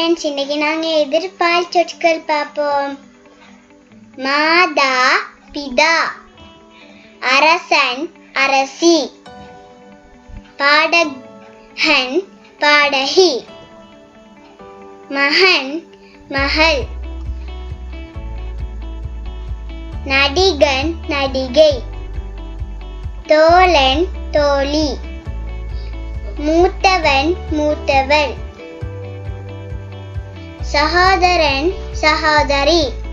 friends இன்னைக்கு நாங்க எதிர்பால் சொற்கள் பார்ப்போம் மாதா பிதா அரசன் அரசி பாடகன் பாடகி மகன் மகள் நடிகன் நடிகை தோழன் தோழி மூத்தவன் மூத்தவள் சகோதரன் சகோதரி